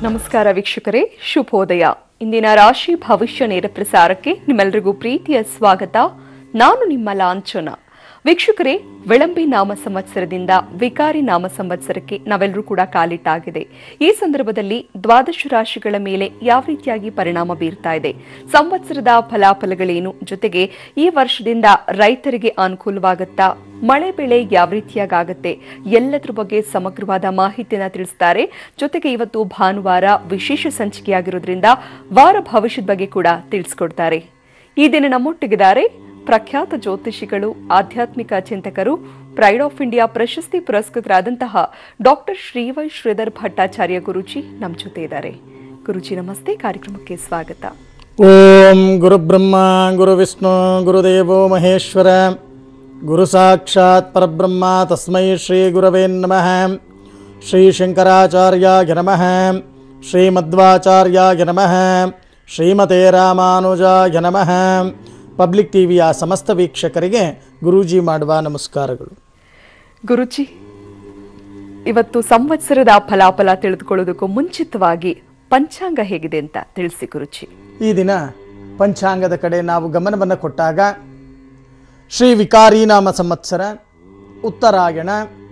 ನಮಸ್ಕಾರ ವೀಕ್ಷಕರೇ ಶುಭೋದಯ ಇಂದಿನ ರಾಶಿ ಭವಿಷ್ಯ ನೇರ ಪ್ರಸಾರಕ್ಕೆ ನಿಮ್ಮೆಲ್ಲರಿಗೂ ಪ್ರೀತಿಯ ಸ್ವಾಗತ ನಾನು ನಿಮ್ಮ ಲಾಂಛನ ವೀಕ್ಷಕರೇ ವಿಳಂಬಿ ನಾಮ ಸಂವತ್ಸರದಿಂದ ವಿಕಾರಿ ನಾಮ ಸಂವತ್ಸರಕ್ಕೆ ನಾವೆಲ್ಲರೂ ಕೂಡ ಕಾಲಿಟ್ಟಾಗಿದೆ ಈ ಸಂದರ್ಭದಲ್ಲಿ ದ್ವಾದಶ ರಾಶಿಗಳ ಮೇಲೆ ಯಾವ ರೀತಿಯಾಗಿ ಪರಿಣಾಮ ಬೀರ್ತಾ ಇದೆ ಸಂವತ್ಸರದ ಫಲಾಫಲಗಳೇನು ಜೊತೆಗೆ ಈ ವರ್ಷದಿಂದ ರೈತರಿಗೆ ಅನುಕೂಲವಾಗುತ್ತಾ ಮಳೆ ಬೆಳೆ ಯಾವ ರೀತಿಯಾಗತ್ತೆ ಎಲ್ಲದ್ರ ಬಗ್ಗೆ ಸಮಗ್ರವಾದ ಮಾಹಿತಿಯನ್ನ ತಿಳಿಸ್ತಾರೆ ಜೊತೆಗೆ ಇವತ್ತು ಭಾನುವಾರ ವಿಶೇಷ ಸಂಚಿಕೆಯಾಗಿರೋದ್ರಿಂದ ವಾರ ಭವಿಷ್ಯದ ಬಗ್ಗೆ ಕೂಡ ತಿಳಿಸ್ಕೊಡ್ತಾರೆ ಈ ದಿನ ನಮ್ಮೊಟ್ಟಿಗಿದ್ದಾರೆ ಪ್ರಖ್ಯಾತ ಜ್ಯೋತಿಷಿಗಳು ಆಧ್ಯಾತ್ಮಿಕ ಚಿಂತಕರು ಪ್ರೈಡ್ ಆಫ್ ಇಂಡಿಯಾ ಪ್ರಶಸ್ತಿ ಪುರಸ್ಕೃತರಾದಂತಹ ಡಾಕ್ಟರ್ ಶ್ರೀವೈ ಶ್ರೀಧರ್ ಭಟ್ಟಾಚಾರ್ಯ ಗುರುಜಿ ನಮ್ಮ ಜೊತೆ ಇದ್ದಾರೆ ಗುರುಜಿ ನಮಸ್ತೆ ಕಾರ್ಯಕ್ರಮಕ್ಕೆ ಸ್ವಾಗತ ಓಂ ಗುರುಬ್ರಹ್ಮ ಗುರುವಿಷ್ಣು ಗುರುದೇವೋ ಮಹೇಶ್ವರ ಗುರು ಸಾಕ್ಷಾತ್ ಪರಬ್ರಹ್ಮ ತಸ್ಮೈ ಶ್ರೀ ಗುರವೇ ನಮಃ ಶ್ರೀ ಶಂಕರಾಚಾರ್ಯಾಯ ನಮಃ ಶ್ರೀಮಧ್ವಾಚಾರ್ಯಾಯ ನಮಃ ಶ್ರೀಮತೆ ರಾಮಾನುಜಾಯ ನಮಃ ಪಬ್ಲಿಕ್ ಟಿವಿಯ ಸಮಸ್ತ ವೀಕ್ಷಕರಿಗೆ ಗುರೂಜಿ ಮಾಡುವ ನಮಸ್ಕಾರಗಳು ಗುರುಜಿ ಇವತ್ತು ಸಂವತ್ಸರದ ಫಲಾಫಲ ತಿಳಿದುಕೊಳ್ಳೋದಕ್ಕೂ ಮುಂಚಿತವಾಗಿ ಪಂಚಾಂಗ ಹೇಗಿದೆ ಅಂತ ತಿಳಿಸಿ ಗುರುಜಿ ಈ ದಿನ ಪಂಚಾಂಗದ ಕಡೆ ನಾವು ಗಮನವನ್ನು ಕೊಟ್ಟಾಗ ಶ್ರೀ ವಿಕಾರಿ ನಾಮ ಸಂವತ್ಸರ ಉತ್ತರಾಯಣ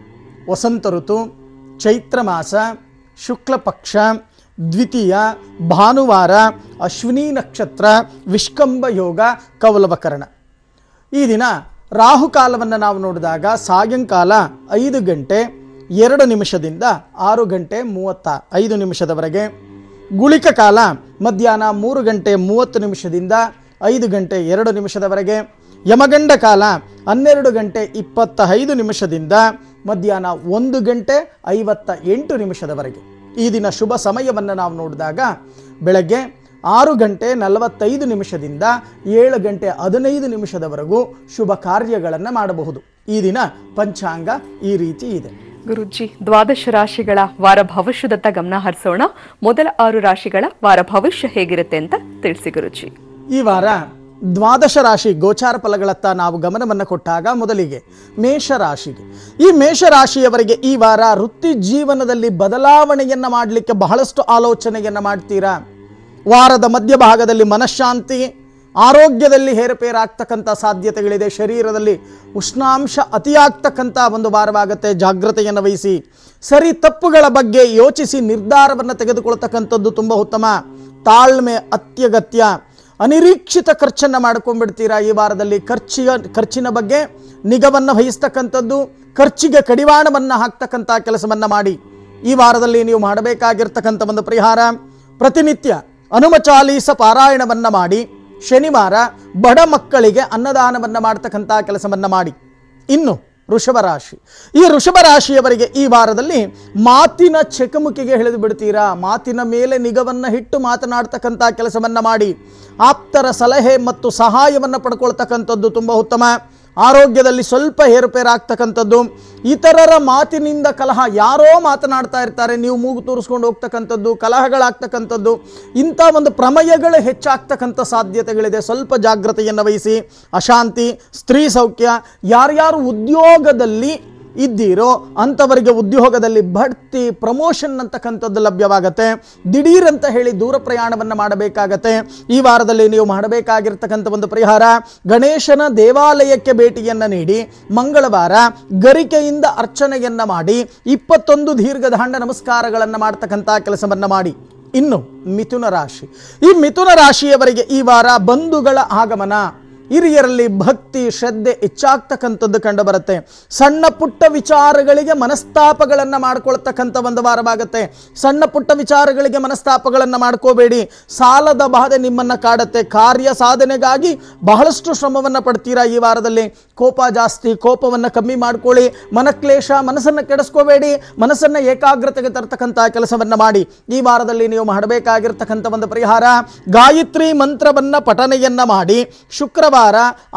ವಸಂತ ಋತು ಚೈತ್ರ ಮಾಸ ಶುಕ್ಲ ಪಕ್ಷ ದ್ವಿತೀಯ ಭಾನುವಾರ ಅಶ್ವಿನಿ ನಕ್ಷತ್ರ ವಿಷ್ಕಂಭ ಯೋಗ ಕೌಲವಕರಣ ಈ ದಿನ ರಾಹುಕಾಲವನ್ನು ನಾವು ನೋಡಿದಾಗ ಸಾಯಂಕಾಲ ಐದು ಗಂಟೆ ಎರಡು ನಿಮಿಷದಿಂದ ಆರು ಗಂಟೆ ಮೂವತ್ತ ಐದು ನಿಮಿಷದವರೆಗೆ ಗುಳಿಕ ಕಾಲ ಮಧ್ಯಾಹ್ನ ಮೂರು ಗಂಟೆ ಮೂವತ್ತು ನಿಮಿಷದಿಂದ ಐದು ಗಂಟೆ ಎರಡು ನಿಮಿಷದವರೆಗೆ ಯಮಗಂಡ ಕಾಲ ಹನ್ನೆರಡು ಗಂಟೆ ಇಪ್ಪತ್ತ ಐದು ನಿಮಿಷದಿಂದ ಮಧ್ಯಾಹ್ನ ಒಂದು ಗಂಟೆ ಐವತ್ತ ಎಂಟು ನಿಮಿಷದವರೆಗೆ ಈ ದಿನ ಶುಭ ಸಮಯವನ್ನು ನಾವು ನೋಡಿದಾಗ ಬೆಳಗ್ಗೆ ಆರು ಗಂಟೆ ನಲವತ್ತೈದು ನಿಮಿಷದಿಂದ ಏಳು ಗಂಟೆ ಹದಿನೈದು ನಿಮಿಷದವರೆಗೂ ಶುಭ ಕಾರ್ಯಗಳನ್ನು ಮಾಡಬಹುದು ಈ ದಿನ ಪಂಚಾಂಗ ಈ ರೀತಿ ಇದೆ ಗುರುಜಿ ದ್ವಾದಶ ರಾಶಿಗಳ ವಾರ ಭವಿಷ್ಯದತ್ತ ಗಮನ ಹರಿಸೋಣ ಮೊದಲ ಆರು ರಾಶಿಗಳ ವಾರ ಭವಿಷ್ಯ ಹೇಗಿರುತ್ತೆ ಅಂತ ತಿಳಿಸಿ ಗುರುಜಿ ಈ ವಾರ ದ್ವಾದಶ ರಾಶಿ ಗೋಚಾರ ಫಲಗಳತ್ತ ನಾವು ಗಮನವನ್ನು ಕೊಟ್ಟಾಗ ಮೊದಲಿಗೆ ಮೇಷರಾಶಿಗೆ ಈ ಮೇಷರಾಶಿಯವರಿಗೆ ಈ ವಾರ ವೃತ್ತಿ ಜೀವನದಲ್ಲಿ ಬದಲಾವಣೆಯನ್ನು ಮಾಡಲಿಕ್ಕೆ ಬಹಳಷ್ಟು ಆಲೋಚನೆಯನ್ನು ಮಾಡ್ತೀರಾ ವಾರದ ಮಧ್ಯಭಾಗದಲ್ಲಿ ಮನಃಶಾಂತಿ ಆರೋಗ್ಯದಲ್ಲಿ ಹೇರಪೇರಾಗ್ತಕ್ಕಂಥ ಸಾಧ್ಯತೆಗಳಿದೆ ಶರೀರದಲ್ಲಿ ಉಷ್ಣಾಂಶ ಅತಿಯಾಗ್ತಕ್ಕಂಥ ಒಂದು ವಾರವಾಗುತ್ತೆ ಜಾಗ್ರತೆಯನ್ನು ವಹಿಸಿ ಸರಿ ತಪ್ಪುಗಳ ಬಗ್ಗೆ ಯೋಚಿಸಿ ನಿರ್ಧಾರವನ್ನು ತೆಗೆದುಕೊಳ್ತಕ್ಕಂಥದ್ದು ತುಂಬ ಉತ್ತಮ ತಾಳ್ಮೆ ಅತ್ಯಗತ್ಯ ಅನಿರೀಕ್ಷಿತ ಖರ್ಚನ್ನು ಮಾಡ್ಕೊಂಡ್ಬಿಡ್ತೀರಾ ಈ ವಾರದಲ್ಲಿ ಖರ್ಚಿಯ ಖರ್ಚಿನ ಬಗ್ಗೆ ನಿಗವನ್ನು ವಹಿಸ್ತಕ್ಕಂಥದ್ದು ಖರ್ಚಿಗೆ ಕಡಿವಾಣವನ್ನು ಹಾಕ್ತಕ್ಕಂಥ ಕೆಲಸವನ್ನು ಮಾಡಿ ಈ ವಾರದಲ್ಲಿ ನೀವು ಮಾಡಬೇಕಾಗಿರ್ತಕ್ಕಂಥ ಒಂದು ಪರಿಹಾರ ಪ್ರತಿನಿತ್ಯ ಹನುಮಚಾಲೀಸ ಪಾರಾಯಣವನ್ನು ಮಾಡಿ ಶನಿವಾರ ಬಡ ಮಕ್ಕಳಿಗೆ ಅನ್ನದಾನವನ್ನು ಮಾಡ್ತಕ್ಕಂಥ ಕೆಲಸವನ್ನು ಮಾಡಿ ಇನ್ನು ವೃಷಭ ರಾಶಿ ಈ ವೃಷಭ ರಾಶಿಯವರಿಗೆ ಈ ವಾರದಲ್ಲಿ ಮಾತಿನ ಚಕಮುಕಿಗೆ ಹಿಡಿದು ಬಿಡ್ತೀರಾ ಮಾತಿನ ಮೇಲೆ ನಿಗವನ್ನು ಇಟ್ಟು ಮಾತನಾಡ್ತಕ್ಕಂಥ ಕೆಲಸವನ್ನು ಮಾಡಿ ಆಪ್ತರ ಸಲಹೆ ಮತ್ತು ಸಹಾಯವನ್ನು ಪಡ್ಕೊಳ್ತಕ್ಕಂಥದ್ದು ತುಂಬ ಉತ್ತಮ ಆರೋಗ್ಯದಲ್ಲಿ ಸ್ವಲ್ಪ ಏರುಪೇರಾಗ್ತಕ್ಕಂಥದ್ದು ಇತರರ ಮಾತಿನಿಂದ ಕಲಹ ಯಾರೋ ಮಾತನಾಡ್ತಾ ಇರ್ತಾರೆ ನೀವು ಮೂಗು ತೂರಿಸ್ಕೊಂಡು ಹೋಗ್ತಕ್ಕಂಥದ್ದು ಕಲಹಗಳಾಗ್ತಕ್ಕಂಥದ್ದು ಇಂಥ ಒಂದು ಪ್ರಮಯಗಳು ಹೆಚ್ಚಾಗ್ತಕ್ಕಂಥ ಸಾಧ್ಯತೆಗಳಿದೆ ಸ್ವಲ್ಪ ಜಾಗ್ರತೆಯನ್ನು ವಹಿಸಿ ಅಶಾಂತಿ ಸ್ತ್ರೀ ಸೌಖ್ಯ ಯಾರ್ಯಾರು ಉದ್ಯೋಗದಲ್ಲಿ ಇದ್ದೀರೋ ಅಂಥವರಿಗೆ ಉದ್ಯೋಗದಲ್ಲಿ ಬಡ್ತಿ ಪ್ರಮೋಷನ್ ಅಂತಕ್ಕಂಥದ್ದು ಲಭ್ಯವಾಗತ್ತೆ ದಿಢೀರ್ ಅಂತ ಹೇಳಿ ದೂರ ಪ್ರಯಾಣವನ್ನು ಮಾಡಬೇಕಾಗತ್ತೆ ಈ ವಾರದಲ್ಲಿ ನೀವು ಮಾಡಬೇಕಾಗಿರ್ತಕ್ಕಂಥ ಒಂದು ಪರಿಹಾರ ಗಣೇಶನ ದೇವಾಲಯಕ್ಕೆ ಭೇಟಿಯನ್ನು ನೀಡಿ ಮಂಗಳವಾರ ಗರಿಕೆಯಿಂದ ಅರ್ಚನೆಯನ್ನು ಮಾಡಿ ಇಪ್ಪತ್ತೊಂದು ದೀರ್ಘದಾಂಡ ನಮಸ್ಕಾರಗಳನ್ನು ಮಾಡ್ತಕ್ಕಂಥ ಕೆಲಸವನ್ನು ಮಾಡಿ ಇನ್ನು ಮಿಥುನ ರಾಶಿ ಈ ಮಿಥುನ ರಾಶಿಯವರಿಗೆ ಈ ವಾರ ಬಂಧುಗಳ ಆಗಮನ ಹಿರಿಯರಲ್ಲಿ ಭಕ್ತಿ ಶ್ರದ್ಧೆ ಹೆಚ್ಚಾಗ್ತಕ್ಕಂಥದ್ದು ಕಂಡು ಬರುತ್ತೆ ಸಣ್ಣ ಪುಟ್ಟ ವಿಚಾರಗಳಿಗೆ ಮನಸ್ತಾಪಗಳನ್ನು ಮಾಡ್ಕೊಳ್ತಕ್ಕಂಥ ಒಂದು ವಾರವಾಗುತ್ತೆ ಸಣ್ಣ ಪುಟ್ಟ ವಿಚಾರಗಳಿಗೆ ಮನಸ್ತಾಪಗಳನ್ನು ಮಾಡ್ಕೋಬೇಡಿ ಸಾಲದ ಬಾಧೆ ನಿಮ್ಮನ್ನು ಕಾಡುತ್ತೆ ಕಾರ್ಯ ಸಾಧನೆಗಾಗಿ ಬಹಳಷ್ಟು ಶ್ರಮವನ್ನು ಪಡ್ತೀರಾ ಈ ವಾರದಲ್ಲಿ ಕೋಪ ಜಾಸ್ತಿ ಕೋಪವನ್ನು ಕಮ್ಮಿ ಮಾಡ್ಕೊಳ್ಳಿ ಮನಕ್ಲೇಶ ಮನಸ್ಸನ್ನು ಕೆಡಿಸ್ಕೋಬೇಡಿ ಮನಸ್ಸನ್ನು ಏಕಾಗ್ರತೆಗೆ ತರ್ತಕ್ಕಂಥ ಕೆಲಸವನ್ನು ಮಾಡಿ ಈ ವಾರದಲ್ಲಿ ನೀವು ಮಾಡಬೇಕಾಗಿರ್ತಕ್ಕಂಥ ಒಂದು ಪರಿಹಾರ ಗಾಯತ್ರಿ ಮಂತ್ರವನ್ನು ಪಠನೆಯನ್ನ ಮಾಡಿ ಶುಕ್ರವಾರ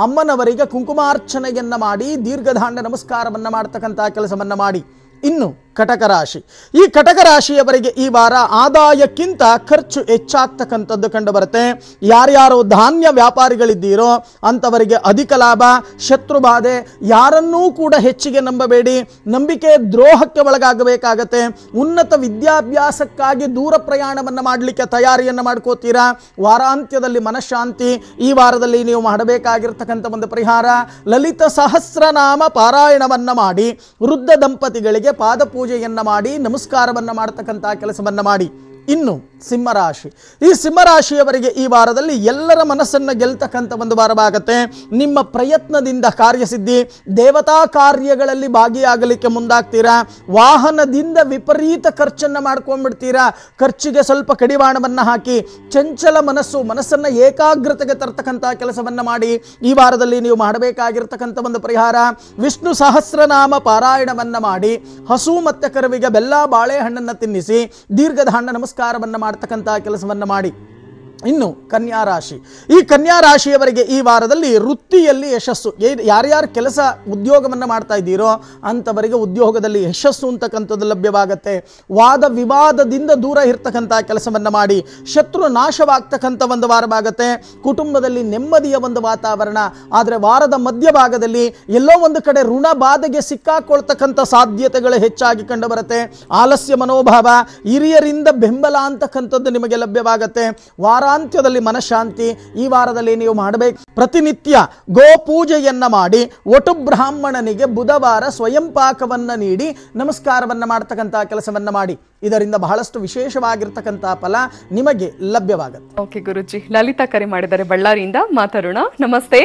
ಅಮ್ಮನವರಿಗೆ ಕುಂಕುಮಾರ್ಚನೆಯನ್ನ ಮಾಡಿ ದೀರ್ಘದಾಂಡ ನಮಸ್ಕಾರವನ್ನು ಮಾಡ್ತಕ್ಕಂಥ ಕೆಲಸವನ್ನ ಮಾಡಿ ಇನ್ನು ಕಟಕ ರಾಶಿ ಈ ಕಟಕ ರಾಶಿಯವರಿಗೆ ಈ ವಾರ ಆದಾಯಕ್ಕಿಂತ ಖರ್ಚು ಹೆಚ್ಚಾಗ್ತಕ್ಕಂಥದ್ದು ಕಂಡು ಬರುತ್ತೆ ಯಾರ್ಯಾರು ಧಾನ್ಯ ವ್ಯಾಪಾರಿಗಳಿದ್ದೀರೋ ಅಂಥವರಿಗೆ ಅಧಿಕ ಲಾಭ ಶತ್ರು ಬಾಧೆ ಯಾರನ್ನೂ ಕೂಡ ಹೆಚ್ಚಿಗೆ ನಂಬಬೇಡಿ ನಂಬಿಕೆ ದ್ರೋಹಕ್ಕೆ ಒಳಗಾಗಬೇಕಾಗತ್ತೆ ಉನ್ನತ ವಿದ್ಯಾಭ್ಯಾಸಕ್ಕಾಗಿ ದೂರ ಪ್ರಯಾಣವನ್ನು ಮಾಡಲಿಕ್ಕೆ ತಯಾರಿಯನ್ನು ಮಾಡ್ಕೋತೀರಾ ವಾರಾಂತ್ಯದಲ್ಲಿ ಮನಃಶಾಂತಿ ಈ ವಾರದಲ್ಲಿ ನೀವು ಮಾಡಬೇಕಾಗಿರ್ತಕ್ಕಂಥ ಒಂದು ಪರಿಹಾರ ಲಲಿತ ಸಹಸ್ರನಾಮ ಪಾರಾಯಣವನ್ನ ಮಾಡಿ ವೃದ್ಧ ದಂಪತಿಗಳಿಗೆ ಪಾದಪೂಜೆಯನ್ನ ಮಾಡಿ ನಮಸ್ಕಾರವನ್ನ ಮಾಡ್ತಕ್ಕಂಥ ಕೆಲಸವನ್ನ ಮಾಡಿ ಇನ್ನು ಸಿಂಹರಾಶಿ ಈ ಸಿಂಹರಾಶಿಯವರಿಗೆ ಈ ವಾರದಲ್ಲಿ ಎಲ್ಲರ ಮನಸ್ಸನ್ನು ಗೆಲ್ತಕ್ಕಂಥ ಒಂದು ವಾರವಾಗತ್ತೆ ನಿಮ್ಮ ಪ್ರಯತ್ನದಿಂದ ಕಾರ್ಯಸಿದ್ಧಿ ದೇವತಾ ಕಾರ್ಯಗಳಲ್ಲಿ ಭಾಗಿಯಾಗಲಿಕ್ಕೆ ಮುಂದಾಗ್ತೀರಾ ವಾಹನದಿಂದ ವಿಪರೀತ ಖರ್ಚನ್ನು ಮಾಡ್ಕೊಂಡ್ಬಿಡ್ತೀರಾ ಖರ್ಚಿಗೆ ಸ್ವಲ್ಪ ಕಡಿವಾಣವನ್ನು ಹಾಕಿ ಚಂಚಲ ಮನಸ್ಸು ಮನಸ್ಸನ್ನು ಏಕಾಗ್ರತೆಗೆ ತರ್ತಕ್ಕಂಥ ಕೆಲಸವನ್ನು ಮಾಡಿ ಈ ವಾರದಲ್ಲಿ ನೀವು ಮಾಡಬೇಕಾಗಿರ್ತಕ್ಕಂಥ ಒಂದು ಪರಿಹಾರ ವಿಷ್ಣು ಸಹಸ್ರನಾಮ ಪಾರಾಯಣವನ್ನ ಮಾಡಿ ಹಸು ಮತ್ತೆ ಕರುವಿಗೆ ಬೆಲ್ಲ ಬಾಳೆಹಣ್ಣನ್ನು ತಿನ್ನಿಸಿ ದೀರ್ಘಧಾನ್ಯ ನಮಸ್ಕಾರವನ್ನು ಮಾಡ್ತಕ್ಕಂಥ ಕೆಲಸವನ್ನು ಮಾಡಿ ಇನ್ನು ಕನ್ಯಾ ರಾಶಿ ಈ ಕನ್ಯಾ ರಾಶಿಯವರಿಗೆ ಈ ವಾರದಲ್ಲಿ ವೃತ್ತಿಯಲ್ಲಿ ಯಶಸ್ಸು ಏ- ಯಾರ್ಯಾರು ಕೆಲಸ ಉದ್ಯೋಗವನ್ನು ಮಾಡ್ತಾ ಇದ್ದೀರೋ ಅಂಥವರಿಗೆ ಉದ್ಯೋಗದಲ್ಲಿ ಯಶಸ್ಸು ಅಂತಕ್ಕಂಥದ್ದು ಲಭ್ಯವಾಗತ್ತೆ ವಾದ ವಿವಾದದಿಂದ ದೂರ ಇರ್ತಕ್ಕಂಥ ಕೆಲಸವನ್ನು ಮಾಡಿ ಶತ್ರು ನಾಶವಾಗ್ತಕ್ಕಂಥ ಒಂದು ವಾರವಾಗತ್ತೆ ಕುಟುಂಬದಲ್ಲಿ ನೆಮ್ಮದಿಯ ಒಂದು ವಾತಾವರಣ ಆದರೆ ವಾರದ ಮಧ್ಯಭಾಗದಲ್ಲಿ ಎಲ್ಲೋ ಒಂದು ಕಡೆ ಋಣ ಬಾಧೆಗೆ ಸಿಕ್ಕಾಕೊಳ್ತಕ್ಕಂಥ ಸಾಧ್ಯತೆಗಳು ಹೆಚ್ಚಾಗಿ ಕಂಡು ಬರುತ್ತೆ ಆಲಸ್ಯ ಮನೋಭಾವ ಹಿರಿಯರಿಂದ ಬೆಂಬಲ ಅಂತಕ್ಕಂಥದ್ದು ನಿಮಗೆ ಲಭ್ಯವಾಗತ್ತೆ ವಾರಾಂತ್ಯದಲ್ಲಿ ಮನಃಶಾಂತಿ ಈ ವಾರದಲ್ಲಿ ನೀವು ಮಾಡಬೇಕು ಪ್ರತಿನಿತ್ಯ ಗೋ ಪೂಜೆಯನ್ನ ಮಾಡಿ ಒಟು ಬ್ರಾಹ್ಮಣನಿಗೆ ಬುಧವಾರ ಸ್ವಯಂ ಪಾಕವನ್ನ ನೀಡಿ ನಮಸ್ಕಾರವನ್ನ ಮಾಡ್ತಕ್ಕಂಥ ಕೆಲಸವನ್ನ ಮಾಡಿ ಇದರಿಂದ ಬಹಳಷ್ಟು ವಿಶೇಷವಾಗಿರ್ತಕ್ಕಂಥ ಫಲ ನಿಮಗೆ ಲಭ್ಯವಾಗುತ್ತೆ ಓಕೆ ಗುರುಜಿ ಲಲಿತಾ ಕರೆ ಮಾಡಿದ್ದಾರೆ ಬಳ್ಳಾರಿಯಿಂದ ಮಾತಾಡೋಣ ನಮಸ್ತೆ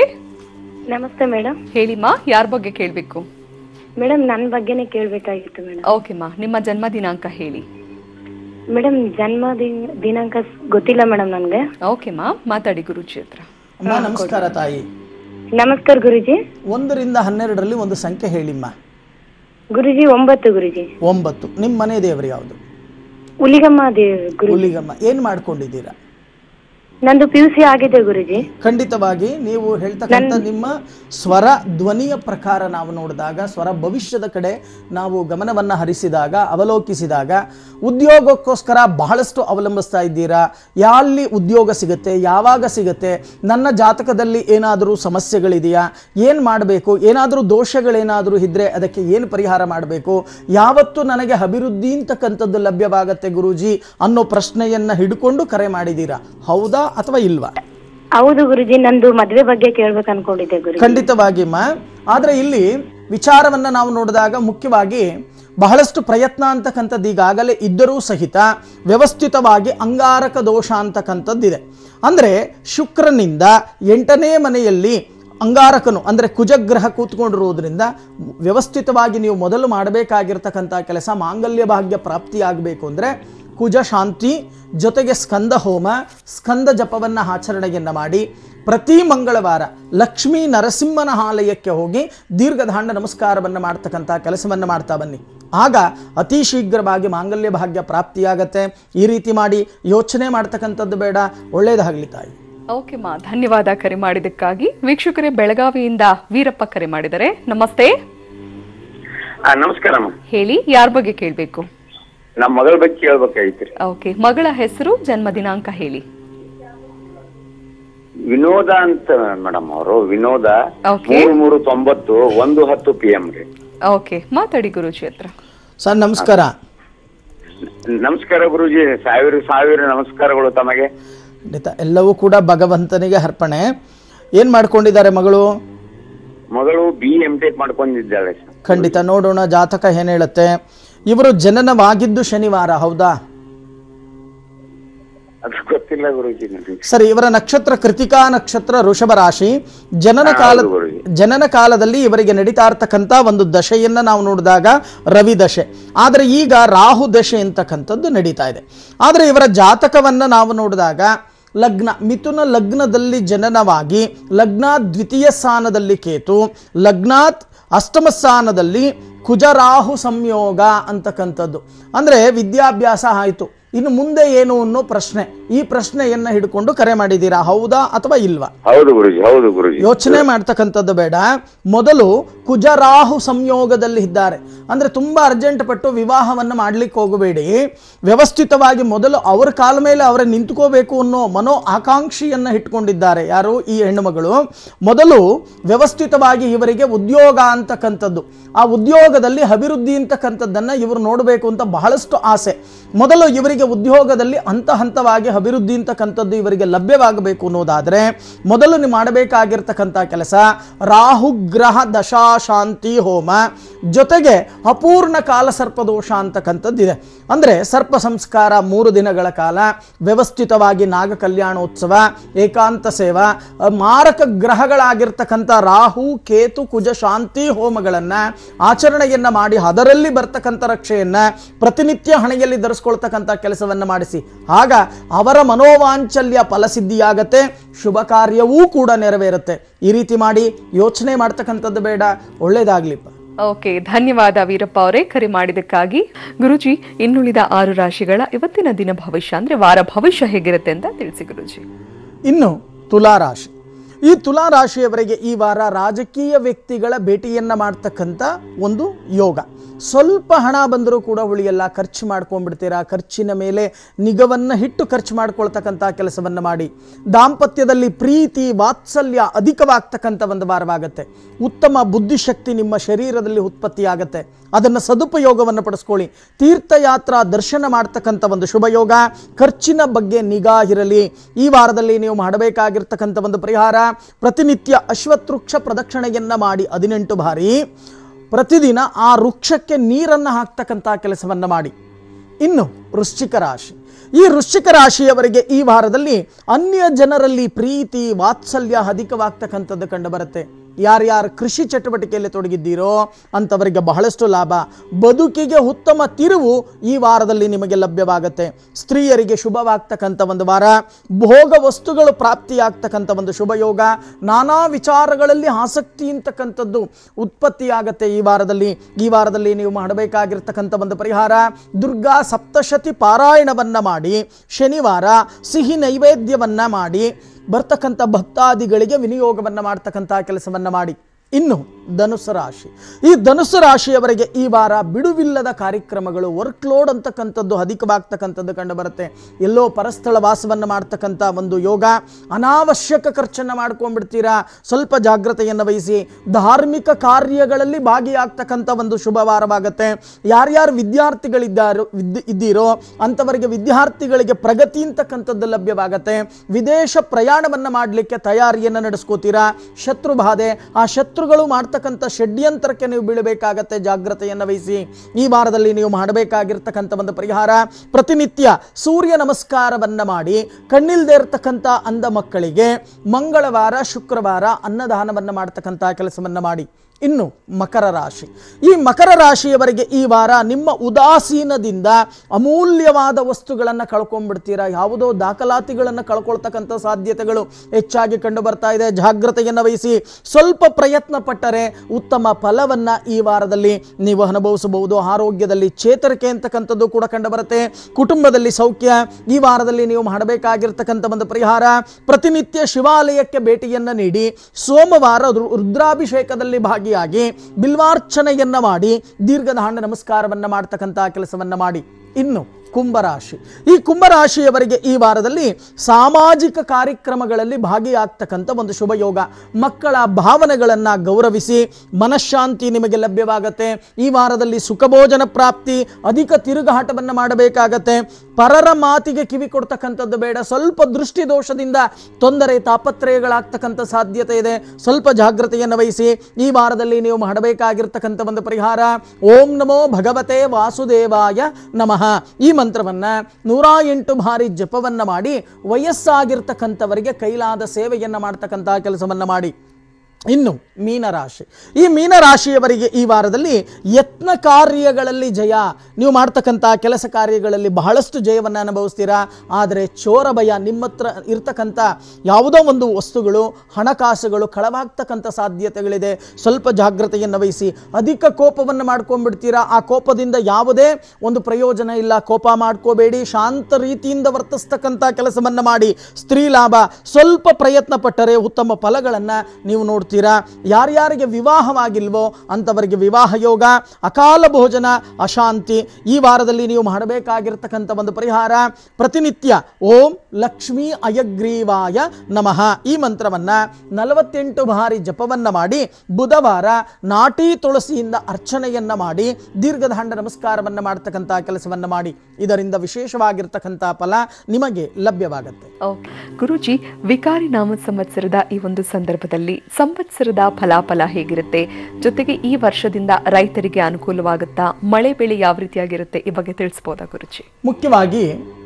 ನಮಸ್ತೆ ಮೇಡಮ್ ಹೇಳಿಮ್ಮ ಯಾರ ಬಗ್ಗೆ ಕೇಳಬೇಕು ಮೇಡಮ್ ನನ್ನ ಬಗ್ಗೆನೇ ಕೇಳಬೇಕಾಗಿತ್ತು ಮೇಡಮ್ ಓಕೆಮ್ಮ ನಿಮ್ಮ ಜನ್ಮ ದಿನಾಂಕ ಹೇಳಿ ಮೇಡಮ್ ಜನ್ಮ ದಿನ- ದಿನಾಂಕ ಸ್- ಗೊತ್ತಿಲ್ಲ ಮೇಡಮ್ ನನಗೆ ಓಕೆಮ್ಮ ಮಾತಾಡಿ ಗುರುಜಿ ಹತ್ರ ಅಮ್ಮ ನಮಸ್ಕಾರ ತಾಯಿ ನಮಸ್ಕಾರ ಗುರುಜಿ ಒಂದರಿಂದ ಹನ್ನೆರಡರಲ್ಲಿ ಒಂದು ಸಂಖ್ಯೆ ಹೇಳಿಮ್ಮ ಗುರುಜಿ ಒಂಬತ್ತು ಗುರುಜಿ ಒಂಬತ್ತು ನಿಮ್ಮ ಮನೆ ದೇವರು ಯಾವುದು ಹುಲಿಗಮ್ಮ ದೇವ್ ಗುರು ಹುಲಿಗಮ್ಮ ಏನು ಮಾಡ್ಕೊಂಡಿದ್ದೀರಾ ನಂದು ಪಿ ಯು ಸಿ ಆಗಿದೆ ಗುರುಜಿ ಖಂಡಿತವಾಗಿ ನೀವು ಹೇಳ್ತಕ್ಕಂಥ ನಿಮ್ಮ ಸ್ವರ ಧ್ವನಿಯ ಪ್ರಕಾರ ನಾವು ನೋಡಿದಾಗ ಸ್ವರ ಭವಿಷ್ಯದ ಕಡೆ ನಾವು ಗಮನವನ್ನು ಹರಿಸಿದಾಗ ಅವಲೋಕಿಸಿದಾಗ ಉದ್ಯೋಗಕ್ಕೋಸ್ಕರ ಬಹಳಷ್ಟು ಅವಲಂಬಿಸ್ತಾ ಇದ್ದೀರಾ ಎಲ್ಲಿ ಉದ್ಯೋಗ ಸಿಗುತ್ತೆ ಯಾವಾಗ ಸಿಗುತ್ತೆ ನನ್ನ ಜಾತಕದಲ್ಲಿ ಏನಾದರೂ ಸಮಸ್ಯೆಗಳಿದೆಯಾ ಏನು ಮಾಡಬೇಕು ಏನಾದರೂ ದೋಷಗಳೇನಾದರೂ ಇದ್ದರೆ ಅದಕ್ಕೆ ಏನು ಪರಿಹಾರ ಮಾಡಬೇಕು ಯಾವತ್ತು ನನಗೆ ಅಭಿವೃದ್ಧಿ ಅಂತಕ್ಕಂಥದ್ದು ಲಭ್ಯವಾಗತ್ತೆ ಗುರೂಜಿ ಅನ್ನೋ ಪ್ರಶ್ನೆಯನ್ನು ಹಿಡ್ಕೊಂಡು ಕರೆ ಮಾಡಿದ್ದೀರಾ ಹೌದಾ ಅಥವಾ ಇಲ್ವಾ ಹೌದು ಗುರುಜಿ ನಂದು ಮದ್ವೆ ಬಗ್ಗೆ ಕೇಳ್ಬೇಕು ಅನ್ಕೊಂಡಿದ್ದೆ ಗುರುಜಿ ಖಂಡಿತವಾಗಿ ಮಾ ಆದರೆ ಇಲ್ಲಿ ವಿಚಾರವನ್ನು ನಾವು ನೋಡಿದಾಗ ಮುಖ್ಯವಾಗಿ ಬಹಳಷ್ಟು ಪ್ರಯತ್ನ ಅಂತಕ್ಕಂಥದ್ದು ಈಗಾಗಲೇ ಇದ್ದರೂ ಸಹಿತ ವ್ಯವಸ್ಥಿತವಾಗಿ ಅಂಗಾರಕ ದೋಷ ಅಂತಕ್ಕಂಥದ್ದಿದೆ ಅಂದರೆ ಶುಕ್ರನಿಂದ ಎಂಟನೇ ಮನೆಯಲ್ಲಿ ಅಂಗಾರಕನು ಅಂದರೆ ಕುಜಗ್ರಹ ಕೂತ್ಕೊಂಡಿರುವುದರಿಂದ ವ್ಯವಸ್ಥಿತವಾಗಿ ನೀವು ಮೊದಲು ಮಾಡಬೇಕಾಗಿರ್ತಕ್ಕಂಥ ಕೆಲಸ ಮಾಂಗಲ್ಯ ಭಾಗ್ಯ ಪ್ರಾಪ್ತಿಯಾಗಬೇಕು ಅಂದರೆ ಕುಜ ಶಾಂತಿ ಜೊತೆಗೆ ಸ್ಕಂದ ಹೋಮ ಸ್ಕಂದ ಜಪವನ್ನು ಆಚರಣೆಯನ್ನು ಮಾಡಿ ಪ್ರತಿ ಮಂಗಳವಾರ ಲಕ್ಷ್ಮೀ ನರಸಿಂಹನ ಆಲಯಕ್ಕೆ ಹೋಗಿ ದೀರ್ಘದಾಂಡ ನಮಸ್ಕಾರವನ್ನು ಮಾಡ್ತಕ್ಕಂಥ ಕೆಲಸವನ್ನು ಮಾಡ್ತಾ ಬನ್ನಿ ಆಗ ಅತಿ ಶೀಘ್ರವಾಗಿ ಮಾಂಗಲ್ಯ ಭಾಗ್ಯ ಪ್ರಾಪ್ತಿಯಾಗತ್ತೆ ಈ ರೀತಿ ಮಾಡಿ ಯೋಚನೆ ಮಾಡ್ತಕ್ಕಂಥದ್ದು ಬೇಡ ಒಳ್ಳೆಯದಾಗಲಿ ತಾಯಿ ಓಕೆಮ್ಮ ಧನ್ಯವಾದ ಕರೆ ಮಾಡಿದ್ದಕ್ಕಾಗಿ ವೀಕ್ಷಕರೇ ಬೆಳಗಾವಿಯಿಂದ ವೀರಪ್ಪ ಕರೆ ಮಾಡಿದ್ದಾರೆ ನಮಸ್ತೆ ಆ, ನಮಸ್ಕಾರ ಅಮ್ಮ ಹೇಳಿ ಯಾರ ಬಗ್ಗೆ ಕೇಳಬೇಕು ನಮ್ಮ ಮಗಳ ಬಗ್ಗೆ ಕೇಳ್ಬೇಕಾಗಿತ್ರಿ ಓಕೆ ಮಗಳ ಹೆಸರು ಜನ್ಮ ದಿನಾಂಕ ಹೇಳಿ ವಿನೋದ ಅಂತ ಮೇಡಮ್ ಅವರು ವಿನೋದ Okay. ಮೂರು ಮೂರು ತೊಂಬತ್ತು ಒಂದು ಹತ್ತು ಪಿ ಎಂ ರೀ ಓಕೆ ಮಾತಾಡಿ ಗುರುಜಿ ಹತ್ರ ಸರ್ ನಮಸ್ಕಾರ ನಮಸ್ಕಾರ ಗುರುಜಿ ಸಾವಿರ ಸಾವಿರ ನಮಸ್ಕಾರಗಳು ತಮಗೆ ಖಂಡಿತ ಎಲ್ಲವೂ ಕೂಡ ಭಗವಂತನಿಗೆ ಅರ್ಪಣೆ ಏನು ಮಾಡ್ಕೊಂಡಿದ್ದಾರೆ ಮಗಳು ಮಗಳು ಬಿ ಎಂ ಟೆಕ್ ಮಾಡ್ಕೊಂಡಿದ್ದಾಳೆ ಸರ್ ಖಂಡಿತ ನೋಡೋಣ ಜಾತಕ ಏನು ಹೇಳುತ್ತೆ ಇವರು ಜನನವಾಗಿದ್ದು ಶನಿವಾರ ಹೌದಾ ಅದು ಗೊತ್ತಿಲ್ಲ ಗುರುಜಿ ನನಗೆ ಸರಿ ಇವರ ನಕ್ಷತ್ರ ಕೃತಿಕಾ ನಕ್ಷತ್ರ ವೃಷಭ ರಾಶಿ ಜನನ ಕಾಲ ಹೌದು ಗುರೂಜಿ. ಜನನ ಕಾಲದಲ್ಲಿ ಇವರಿಗೆ ನಡೀತಾ ಇರ್ತಕ್ಕಂಥ ಒಂದು ದಶೆಯನ್ನ ನಾವು ನೋಡಿದಾಗ ರವಿ ದಶೆ ಆದರೆ ಈಗ ರಾಹು ದಶೆ ಅಂತಕ್ಕಂಥದ್ದು ನಡೀತಾ ಇದೆ ಆದರೆ ಇವರ ಜಾತಕವನ್ನ ನಾವು ನೋಡಿದಾಗ ಲಗ್ನ ಮಿಥುನ ಲಗ್ನದಲ್ಲಿ ಜನನವಾಗಿ ಲಗ್ನ ದ್ವಿತೀಯ ಸ್ಥಾನದಲ್ಲಿ ಕೇತು ಲಗ್ನಾತ್ ಅಷ್ಟಮ ಸ್ಥಾನದಲ್ಲಿ ಕುಜರಾಹು ಸಂಯೋಗ ಅಂತಕ್ಕಂಥದ್ದು ಅಂದರೆ ವಿದ್ಯಾಭ್ಯಾಸ ಆಯಿತು ಇನ್ನು ಮುಂದೆ ಏನು ಅನ್ನೋ ಪ್ರಶ್ನೆ ಈ ಪ್ರಶ್ನೆಯನ್ನ ಹಿಡ್ಕೊಂಡು ಕರೆ ಮಾಡಿದ್ದೀರಾ ಹೌದಾ ಅಥವಾ ಇಲ್ವಾ ಹೌದು ಗುರುಜಿ ಹೌದು ಗುರುಜಿ ಯೋಚನೆ ಮಾಡ್ತಕ್ಕಂಥದ್ದು ಬೇಡ ಮೊದಲು ಕುಜರಾಹು ಸಂಯೋಗದಲ್ಲಿ ಇದ್ದಾರೆ ಅಂದ್ರೆ ತುಂಬಾ ಅರ್ಜೆಂಟ್ ಪಟ್ಟು ವಿವಾಹವನ್ನು ಮಾಡ್ಲಿಕ್ಕೆ ಹೋಗಬೇಡಿ ವ್ಯವಸ್ಥಿತವಾಗಿ ಮೊದಲು ಅವರ ಕಾಲ ಮೇಲೆ ಅವರೇ ನಿಂತ್ಕೋಬೇಕು ಅನ್ನೋ ಮನೋ ಆಕಾಂಕ್ಷಿಯನ್ನ ಇಟ್ಕೊಂಡಿದ್ದಾರೆ ಯಾರು ಈ ಹೆಣ್ಣುಮಗಳು ಮೊದಲು ವ್ಯವಸ್ಥಿತವಾಗಿ ಇವರಿಗೆ ಉದ್ಯೋಗ ಅಂತಕ್ಕಂಥದ್ದು ಆ ಉದ್ಯೋಗದಲ್ಲಿ ಅಭಿವೃದ್ಧಿ ಅಂತಕ್ಕಂಥದ್ದನ್ನ ಇವರು ನೋಡಬೇಕು ಅಂತ ಬಹಳಷ್ಟು ಆಸೆ ಮೊದಲು ಇವರಿಗೆ ಉದ್ಯೋಗದಲ್ಲಿ ಹಂತ ಹಂತವಾಗಿ ಅಭಿವೃದ್ಧಿ ಅಂತಕ್ಕಂಥದ್ದು ಇವರಿಗೆ ಲಭ್ಯವಾಗಬೇಕು ಅನ್ನೋದಾದ್ರೆ ಮೊದಲು ನೀವು ಮಾಡಬೇಕಾಗಿರ್ತಕ್ಕಂಥ ಕೆಲಸ ರಾಹುಗ್ರಹ ದಶಾಶಾಂತಿ ಹೋಮ ಜೊತೆಗೆ ಅಪೂರ್ಣ ಕಾಲ ಸರ್ಪದೋಷ ಅಂತಕ್ಕಂಥದ್ದಿದೆ ಅಂದ್ರೆ ಸರ್ಪ ಸಂಸ್ಕಾರ ಮೂರು ದಿನಗಳ ಕಾಲ ವ್ಯವಸ್ಥಿತವಾಗಿ ನಾಗ ಕಲ್ಯಾಣೋತ್ಸವ ಏಕಾಂತ ಸೇವಾ ಅ, ಮಾರಕ ಗ್ರಹಗಳಾಗಿರ್ತಕ್ಕಂಥ ರಾಹು ಕೇತು ಕುಜ ಶಾಂತಿ ಹೋಮಗಳನ್ನ ಆಚರಣೆಯನ್ನ ಮಾಡಿ ಅದರಲ್ಲಿ ಬರ್ತಕ್ಕಂಥ ರಕ್ಷೆಯನ್ನ ಪ್ರತಿನಿತ್ಯ ಹಣೆಯಲ್ಲಿ ಧರಿಸ್ಕೊಳ್ತಕ್ಕಂಥ ಕೆಲಸವನ್ನ ಮಾಡಿಸಿ ಆಗ ಅವರ ಮನೋವಾಂಚಲ್ಯ ಫಲಸಿದ್ಧಿಯಾಗತ್ತೆ ಶುಭ ಕಾರ್ಯವೂ ಕೂಡ ನೆರವೇರುತ್ತೆ ಈ ರೀತಿ ಮಾಡಿ ಯೋಚನೆ ಮಾಡ್ತಕ್ಕಂಥದ್ದು ಬೇಡ ಒಳ್ಳೇದಾಗ್ಲಿಪ್ಪ ಓಕೆ ಧನ್ಯವಾದ ವೀರಪ್ಪ ಅವರೇ ಕರೆ ಮಾಡಿದ್ದಕ್ಕಾಗಿ ಗುರುಜಿ ಇನ್ನುಳಿದ ಆರು ರಾಶಿಗಳ ಇವತ್ತಿನ ದಿನ ಭವಿಷ್ಯ ಅಂದ್ರೆ ವಾರ ಭವಿಷ್ಯ ಹೇಗಿರುತ್ತೆ ಅಂತ ತಿಳಿಸಿ ಗುರುಜಿ ಇನ್ನು ತುಲಾರಾಶಿ ಈ ತುಲಾರಾಶಿಯವರಿಗೆ ಈ ವಾರ ರಾಜಕೀಯ ವ್ಯಕ್ತಿಗಳ ಭೇಟಿಯನ್ನ ಮಾಡ್ತಕ್ಕಂಥ ಒಂದು ಯೋಗ ಸ್ವಲ್ಪ ಹಣ ಬಂದರೂ ಕೂಡ ಉಳಿಯಲ್ಲ ಖರ್ಚು ಮಾಡ್ಕೊಂಡ್ಬಿಡ್ತೀರಾ ಖರ್ಚಿನ ಮೇಲೆ ನಿಗವನ್ನು ಇಟ್ಟು ಖರ್ಚು ಮಾಡ್ಕೊಳ್ತಕ್ಕಂಥ ಕೆಲಸವನ್ನ ಮಾಡಿ ದಾಂಪತ್ಯದಲ್ಲಿ ಪ್ರೀತಿ ವಾತ್ಸಲ್ಯ ಅಧಿಕವಾಗ್ತಕ್ಕಂಥ ಒಂದು ವಾರವಾಗತ್ತೆ ಉತ್ತಮ ಬುದ್ಧಿಶಕ್ತಿ ನಿಮ್ಮ ಶರೀರದಲ್ಲಿ ಉತ್ಪತ್ತಿಯಾಗತ್ತೆ ಅದನ್ನು ಸದುಪಯೋಗವನ್ನು ಪಡಿಸ್ಕೊಳ್ಳಿ ತೀರ್ಥಯಾತ್ರಾ ದರ್ಶನ ಮಾಡ್ತಕ್ಕಂಥ ಒಂದು ಶುಭ ಯೋಗ ಖರ್ಚಿನ ಬಗ್ಗೆ ನಿಗಾ ಇರಲಿ ಈ ವಾರದಲ್ಲಿ ನೀವು ಮಾಡಬೇಕಾಗಿರ್ತಕ್ಕಂಥ ಒಂದು ಪರಿಹಾರ ಪ್ರತಿನಿತ್ಯ ಅಶ್ವತ್ಥವೃಕ್ಷ ಪ್ರದಕ್ಷಿಣೆಯನ್ನ ಮಾಡಿ ಹದಿನೆಂಟು ಬಾರಿ ಪ್ರತಿದಿನ ಆ ವೃಕ್ಷಕ್ಕೆ ನೀರನ್ನು ಹಾಕ್ತಕ್ಕಂಥ ಕೆಲಸವನ್ನ ಮಾಡಿ ಇನ್ನು ವೃಶ್ಚಿಕ ರಾಶಿ ಈ ವೃಶ್ಚಿಕ ರಾಶಿಯವರಿಗೆ ಈ ವಾರದಲ್ಲಿ ಅನ್ಯ ಜನರಲ್ಲಿ ಪ್ರೀತಿ ವಾತ್ಸಲ್ಯ ಅಧಿಕವಾಗ್ತಕ್ಕಂಥದ್ದು ಕಂಡುಬರುತ್ತೆ ಯಾರ್ಯಾರು ಕೃಷಿ ಚಟುವಟಿಕೆಯಲ್ಲಿ ತೊಡಗಿದ್ದೀರೋ ಅಂಥವರಿಗೆ ಬಹಳಷ್ಟು ಲಾಭ ಬದುಕಿಗೆ ಉತ್ತಮ ತಿರುವು ಈ ವಾರದಲ್ಲಿ ನಿಮಗೆ ಲಭ್ಯವಾಗುತ್ತೆ ಸ್ತ್ರೀಯರಿಗೆ ಶುಭವಾಗ್ತಕ್ಕಂಥ ಒಂದು ವಾರ ಭೋಗ ವಸ್ತುಗಳು ಪ್ರಾಪ್ತಿಯಾಗ್ತಕ್ಕಂಥ ಒಂದು ಶುಭ ಯೋಗ ನಾನಾ ವಿಚಾರಗಳಲ್ಲಿ ಆಸಕ್ತಿ ಅಂತಕ್ಕಂಥದ್ದು ಉತ್ಪತ್ತಿಯಾಗತ್ತೆ ಈ ವಾರದಲ್ಲಿ ಈ ವಾರದಲ್ಲಿ ನೀವು ಮಾಡಬೇಕಾಗಿರ್ತಕ್ಕಂಥ ಒಂದು ಪರಿಹಾರ ದುರ್ಗಾ ಸಪ್ತಶತಿ ಪಾರಾಯಣವನ್ನ ಮಾಡಿ ಶನಿವಾರ ಸಿಹಿ ನೈವೇದ್ಯವನ್ನ ಮಾಡಿ ಬರ್ತಕ್ಕಂಥ ಭಕ್ತಾದಿಗಳಿಗೆ ವಿನಿಯೋಗವನ್ನ ಮಾಡ್ತಕ್ಕಂಥ ಕೆಲಸವನ್ನ ಮಾಡಿ ಇನ್ನು ಧನುಸು ರಾಶಿ ಈ ಧನುಸು ರಾಶಿಯವರಿಗೆ ಈ ವಾರ ಬಿಡುವಿಲ್ಲದ ಕಾರ್ಯಕ್ರಮಗಳು ವರ್ಕ್ ಲೋಡ್ ಅಂತಕ್ಕಂಥದ್ದು ಅಧಿಕವಾಗ್ತಕ್ಕಂಥದ್ದು ಕಂಡು ಬರುತ್ತೆ ಎಲ್ಲೋ ಪರಸ್ಥಳ ವಾಸವನ್ನು ಮಾಡ್ತಕ್ಕಂಥ ಒಂದು ಯೋಗ ಅನಾವಶ್ಯಕ ಖರ್ಚನ್ನು ಮಾಡ್ಕೊಂಡ್ಬಿಡ್ತೀರಾ ಸ್ವಲ್ಪ ಜಾಗ್ರತೆಯನ್ನು ವಹಿಸಿ ಧಾರ್ಮಿಕ ಕಾರ್ಯಗಳಲ್ಲಿ ಭಾಗಿಯಾಗ್ತಕ್ಕಂಥ ಒಂದು ಶುಭ ವಾರವಾಗತ್ತೆ ಯಾರ್ಯಾರು ವಿದ್ಯಾರ್ಥಿಗಳಿದ್ದಾರೋ ವಿದ್ ಇದ್ದೀರೋ ಅಂಥವರಿಗೆ ವಿದ್ಯಾರ್ಥಿಗಳಿಗೆ ಪ್ರಗತಿ ಅಂತಕ್ಕಂಥದ್ದು ಲಭ್ಯವಾಗತ್ತೆ ವಿದೇಶ ಪ್ರಯಾಣವನ್ನು ಮಾಡಲಿಕ್ಕೆ ತಯಾರಿಯನ್ನು ನಡೆಸ್ಕೋತೀರಾ ಶತ್ರು ಬಾಧೆ ಆ ಶತ್ರುಗಳು ಮಾಡ್ತಕ್ಕಂಥ ಷಡ್ಯಂತ್ರಕ್ಕೆ ನೀವು ಬೀಳಬೇಕಾಗತ್ತೆ ಜಾಗ್ರತೆಯನ್ನು ವಹಿಸಿ ಈ ವಾರದಲ್ಲಿ ನೀವು ಮಾಡಬೇಕಾಗಿರ್ತಕ್ಕಂಥ ಒಂದು ಪರಿಹಾರ ಪ್ರತಿನಿತ್ಯ ಸೂರ್ಯ ನಮಸ್ಕಾರವನ್ನ ಮಾಡಿ ಕಣ್ಣಿಲ್ದೇ ಇರತಕ್ಕಂಥ ಅಂಧ ಮಕ್ಕಳಿಗೆ ಮಂಗಳವಾರ ಶುಕ್ರವಾರ ಅನ್ನದಾನವನ್ನು ಮಾಡ್ತಕ್ಕಂಥ ಕೆಲಸವನ್ನ ಮಾಡಿ ಇನ್ನು ಮಕರ ರಾಶಿ ಈ ಮಕರ ರಾಶಿಯವರಿಗೆ ಈ ವಾರ ನಿಮ್ಮ ಉದಾಸೀನದಿಂದ ಅಮೂಲ್ಯವಾದ ವಸ್ತುಗಳನ್ನು ಕಳ್ಕೊಂಡ್ಬಿಡ್ತೀರಾ ಯಾವುದೋ ದಾಖಲಾತಿಗಳನ್ನು ಕಳ್ಕೊಳ್ತಕ್ಕಂಥ ಸಾಧ್ಯತೆಗಳು ಹೆಚ್ಚಾಗಿ ಕಂಡು ಬರ್ತಾ ಇದೆ ಜಾಗ್ರತೆಯನ್ನು ವಹಿಸಿ ಸ್ವಲ್ಪ ಪ್ರಯತ್ನ ಪಟ್ಟರೆ ಉತ್ತಮ ಫಲವನ್ನ ಈ ವಾರದಲ್ಲಿ ನೀವು ಅನುಭವಿಸಬಹುದು ಆರೋಗ್ಯದಲ್ಲಿ ಚೇತರಿಕೆ ಅಂತಕ್ಕಂಥದ್ದು ಕೂಡ ಕಂಡು ಬರುತ್ತೆ ಕುಟುಂಬದಲ್ಲಿ ಸೌಖ್ಯ ಈ ವಾರದಲ್ಲಿ ನೀವು ಮಾಡಬೇಕಾಗಿರ್ತಕ್ಕಂಥ ಒಂದು ಪರಿಹಾರ ಪ್ರತಿನಿತ್ಯ ಶಿವಾಲಯಕ್ಕೆ ಭೇಟಿಯನ್ನ ನೀಡಿ ಸೋಮವಾರ ರು- ರುದ್ರಾಭಿಷೇಕದಲ್ಲಿ ಭಾಗಿಯಾಗಿ ಬಿಲ್ವಾರ್ಚನೆಯನ್ನ ಮಾಡಿ ದೀರ್ಘದಾಂಡ ನಮಸ್ಕಾರವನ್ನ ಮಾಡ್ತಕ್ಕಂಥ ಕೆಲಸವನ್ನ ಮಾಡಿ ಇನ್ನು ಕುಂಭರಾಶಿ ಈ ಕುಂಭರಾಶಿಯವರಿಗೆ ಈ ವಾರದಲ್ಲಿ ಸಾಮಾಜಿಕ ಕಾರ್ಯಕ್ರಮಗಳಲ್ಲಿ ಭಾಗಿಯಾಗ್ತಕ್ಕಂಥ ಒಂದು ಶುಭ ಯೋಗ ಮಕ್ಕಳ ಭಾವನೆಗಳನ್ನು ಗೌರವಿಸಿ ಮನಃಶಾಂತಿ ನಿಮಗೆ ಲಭ್ಯವಾಗತ್ತೆ ಈ ವಾರದಲ್ಲಿ ಸುಖಭೋಜನ ಪ್ರಾಪ್ತಿ ಅಧಿಕ ತಿರುಗಾಟವನ್ನು ಮಾಡಬೇಕಾಗತ್ತೆ ಪರರ ಮಾತಿಗೆ ಕಿವಿ ಕೊಡ್ತಕ್ಕಂಥದ್ದು ಬೇಡ ಸ್ವಲ್ಪ ದೃಷ್ಟಿ ದೋಷದಿಂದ ತೊಂದರೆ ತಾಪತ್ರಯಗಳಾಗ್ತಕ್ಕಂಥ ಸಾಧ್ಯತೆ ಇದೆ ಸ್ವಲ್ಪ ಜಾಗ್ರತೆಯನ್ನು ವಹಿಸಿ ಈ ವಾರದಲ್ಲಿ ನೀವು ಮಾಡಬೇಕಾಗಿರ್ತಕ್ಕಂಥ ಒಂದು ಪರಿಹಾರ ಓಂ ನಮೋ ಭಗವತೆ ವಾಸುದೇವಾಯ ನಮಃ ಈ ಮಂತ್ರವನ್ನ ನೂರ ಎಂಟು ಬಾರಿ ಜಪವನ್ನ ಮಾಡಿ ವಯಸ್ಸಾಗಿರ್ತಕ್ಕಂಥವರಿಗೆ ಕೈಲಾದ ಸೇವೆಯನ್ನ ಮಾಡ್ತಕ್ಕಂಥ ಕೆಲಸವನ್ನ ಮಾಡಿ ಇನ್ನು ಮೀನರಾಶಿ ಈ ಮೀನರಾಶಿಯವರಿಗೆ ಈ ವಾರದಲ್ಲಿ ಯತ್ನ ಕಾರ್ಯಗಳಲ್ಲಿ ಜಯ ನೀವು ಮಾಡ್ತಕ್ಕಂಥ ಕೆಲಸ ಕಾರ್ಯಗಳಲ್ಲಿ ಬಹಳಷ್ಟು ಜಯವನ್ನು ಅನುಭವಿಸ್ತೀರಾ ಆದರೆ ಚೋರ ಭಯ ನಿಮ್ಮ ಹತ್ರ ಇರ್ತಕ್ಕಂಥ ಯಾವುದೋ ಒಂದು ವಸ್ತುಗಳು ಹಣಕಾಸುಗಳು ಕಳವಾಗ್ತಕ್ಕಂಥ ಸಾಧ್ಯತೆಗಳಿದೆ ಸ್ವಲ್ಪ ಜಾಗ್ರತೆಯನ್ನು ವಹಿಸಿ ಅಧಿಕ ಕೋಪವನ್ನು ಮಾಡ್ಕೊಂಡ್ಬಿಡ್ತೀರಾ ಆ ಕೋಪದಿಂದ ಯಾವುದೇ ಒಂದು ಪ್ರಯೋಜನ ಇಲ್ಲ ಕೋಪ ಮಾಡ್ಕೋಬೇಡಿ ಶಾಂತ ರೀತಿಯಿಂದ ವರ್ತಿಸ್ತಕ್ಕಂಥ ಕೆಲಸವನ್ನು ಮಾಡಿ ಸ್ತ್ರೀ ಲಾಭ ಸ್ವಲ್ಪ ಪ್ರಯತ್ನ ಪಟ್ಟರೆ ಉತ್ತಮ ಫಲಗಳನ್ನು ನೀವು ನೋಡ್ತೀರಾ ಯಾರ್ಯಾರಿಗೆ ವಿವಾಹವಾಗಿಲ್ವೋ ಅಂಥವರಿಗೆ ವಿವಾಹ ಯೋಗ ಅಕಾಲ ಭೋಜನ ಅಶಾಂತಿ ಈ ವಾರದಲ್ಲಿ ನೀವು ಮಾಡಬೇಕಾಗಿರ್ತಕ್ಕಂಥ ಒಂದು ಪರಿಹಾರ ಪ್ರತಿನಿತ್ಯ ಓಂ ಲಕ್ಷ್ಮೀ ಅಯಗ್ರೀವಾಯ ನಮಃ ಈ ಮಂತ್ರವನ್ನು ನಲವತ್ತೆಂಟು ಬಾರಿ ಜಪವನ್ನು ಮಾಡಿ ಬುಧವಾರ ನಾಟಿ ತುಳಸಿಯಿಂದ ಅರ್ಚನೆಯನ್ನು ಮಾಡಿ ದೀರ್ಘದಾಂಡ ನಮಸ್ಕಾರವನ್ನು ಮಾಡ್ತಕ್ಕಂಥ ಕೆಲಸವನ್ನು ಮಾಡಿ ಇದರಿಂದ ವಿಶೇಷವಾಗಿರ್ತಕ್ಕಂಥ ಫಲ ನಿಮಗೆ ಲಭ್ಯವಾಗುತ್ತೆ ಓಕೆ. ಗುರೂಜಿ ವಿಕಾರಿ ನಾಮ ಸಂವತ್ಸರದ ಈ ಒಂದು ಸಂದರ್ಭದಲ್ಲಿ ಸಂವತ್ಸರದ ಫಲಾಫಲ ಹೇಗಿರುತ್ತೆ ಜೊತೆಗೆ ಈ ವರ್ಷದಿಂದ ರೈತರಿಗೆ ಅನುಕೂಲವಾಗುತ್ತಾ ಮಳೆ ಬೆಳೆ ಯಾವ ರೀತಿಯಾಗಿರುತ್ತೆ ಈ ಬಗ್ಗೆ ತಿಳಿಸ್ಬೋದಾ ಗುರುಜಿ ಮುಖ್ಯವಾಗಿ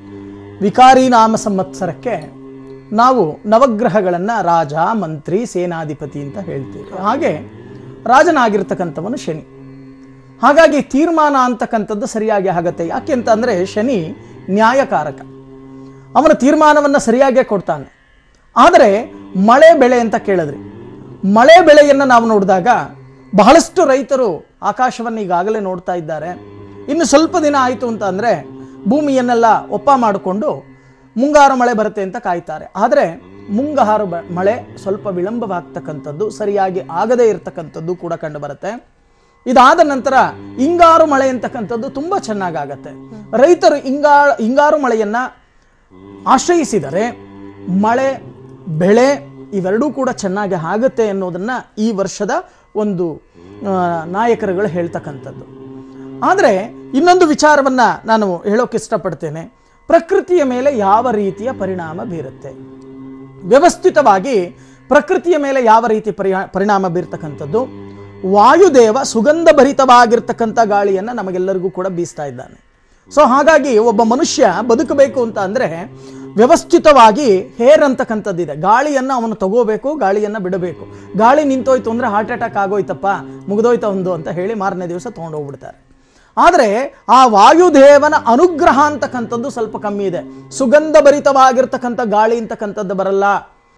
ವಿಕಾರಿ ನಾಮ ಸಂವತ್ಸರಕ್ಕೆ ನಾವು ನವಗ್ರಹಗಳನ್ನು ರಾಜ ಮಂತ್ರಿ ಸೇನಾಧಿಪತಿ ಅಂತ ಹೇಳ್ತೀವಿ ಹಾಗೆ ರಾಜನಾಗಿರ್ತಕ್ಕಂಥವನು ಶನಿ ಹಾಗಾಗಿ ತೀರ್ಮಾನ ಅಂತಕ್ಕಂಥದ್ದು ಸರಿಯಾಗಿ ಆಗತ್ತೆ ಯಾಕೆ ಅಂತಂದರೆ ಶನಿ ನ್ಯಾಯಕಾರಕ ಅವನ ತೀರ್ಮಾನವನ್ನು ಸರಿಯಾಗೇ ಕೊಡ್ತಾನೆ ಆದರೆ ಮಳೆ ಬೆಳೆ ಅಂತ ಕೇಳಿದ್ರಿ ಮಳೆ ಬೆಳೆಯನ್ನು ನಾವು ನೋಡಿದಾಗ ಬಹಳಷ್ಟು ರೈತರು ಆಕಾಶವನ್ನು ಈಗಾಗಲೇ ನೋಡ್ತಾ ಇದ್ದಾರೆ ಇನ್ನು ಸ್ವಲ್ಪ ದಿನ ಆಯಿತು ಅಂತ ಅಂದರೆ ಭೂಮಿಯನ್ನೆಲ್ಲ ಒಪ್ಪ ಮಾಡಿಕೊಂಡು ಮುಂಗಾರು ಮಳೆ ಬರುತ್ತೆ ಅಂತ ಕಾಯ್ತಾರೆ ಆದರೆ ಮುಂಗಾರು ಬ- ಮಳೆ ಸ್ವಲ್ಪ ವಿಳಂಬವಾಗ್ತಕ್ಕಂಥದ್ದು ಸರಿಯಾಗಿ ಆಗದೇ ಇರತಕ್ಕಂಥದ್ದು ಕೂಡ ಕಂಡು ಬರುತ್ತೆ ಇದಾದ ನಂತರ ಹಿಂಗಾರು ಮಳೆ ಅಂತಕ್ಕಂಥದ್ದು ತುಂಬಾ ಚೆನ್ನಾಗಾಗತ್ತೆ ರೈತರು ಹಿಂಗಾ ಹಿಂಗಾರು ಮಳೆಯನ್ನ ಆಶ್ರಯಿಸಿದರೆ ಮಳೆ ಬೆಳೆ ಇವೆರಡೂ ಕೂಡ ಚೆನ್ನಾಗಿ ಆಗುತ್ತೆ ಅನ್ನೋದನ್ನ ಈ ವರ್ಷದ ಒಂದು ಆ, ನಾಯಕರುಗಳು ಹೇಳ್ತಕ್ಕಂಥದ್ದು ಆದರೆ ಇನ್ನೊಂದು ವಿಚಾರವನ್ನ ನಾನು ಹೇಳೋಕೆ ಇಷ್ಟಪಡ್ತೇನೆ ಪ್ರಕೃತಿಯ ಮೇಲೆ ಯಾವ ರೀತಿಯ ಪರಿಣಾಮ ಬೀರುತ್ತೆ ವ್ಯವಸ್ಥಿತವಾಗಿ ಪ್ರಕೃತಿಯ ಮೇಲೆ ಯಾವ ರೀತಿ ಪರಿಹಾ ಪರಿಣಾಮ ಬೀರ್ತಕ್ಕಂಥದ್ದು ವಾಯುದೇವ ಸುಗಂಧ ಭರಿತವಾಗಿರ್ತಕ್ಕಂಥ ಗಾಳಿಯನ್ನು ನಮಗೆಲ್ಲರಿಗೂ ಕೂಡ ಬೀಸ್ತಾ ಇದ್ದಾನೆ ಸೊ ಹಾಗಾಗಿ ಒಬ್ಬ ಮನುಷ್ಯ ಬದುಕಬೇಕು ಅಂತ ಅಂದರೆ ವ್ಯವಸ್ಥಿತವಾಗಿ ಹೇರ್ ಅಂತಕ್ಕಂಥದ್ದಿದೆ ಗಾಳಿಯನ್ನು ಅವನು ತಗೋಬೇಕು ಗಾಳಿಯನ್ನು ಬಿಡಬೇಕು ಗಾಳಿ ನಿಂತೋಯ್ತು ಅಂದರೆ ಹಾರ್ಟ್ ಅಟ್ಯಾಕ್ ಆಗೋಯ್ತಪ್ಪ ಮುಗಿದೋಯ್ತ ಒಂದು ಅಂತ ಹೇಳಿ ಮಾರನೇ ದಿವಸ ತೊಗೊಂಡೋಗ್ಬಿಡ್ತಾರೆ ಆದರೆ ಆ ವಾಯುದೇವನ ಅನುಗ್ರಹ ಅಂತಕ್ಕಂಥದ್ದು ಸ್ವಲ್ಪ ಕಮ್ಮಿ ಇದೆ ಸುಗಂಧ ಭರಿತವಾಗಿರ್ತಕ್ಕಂಥ ಗಾಳಿ ಅಂತಕ್ಕಂಥದ್ದು ಬರಲ್ಲ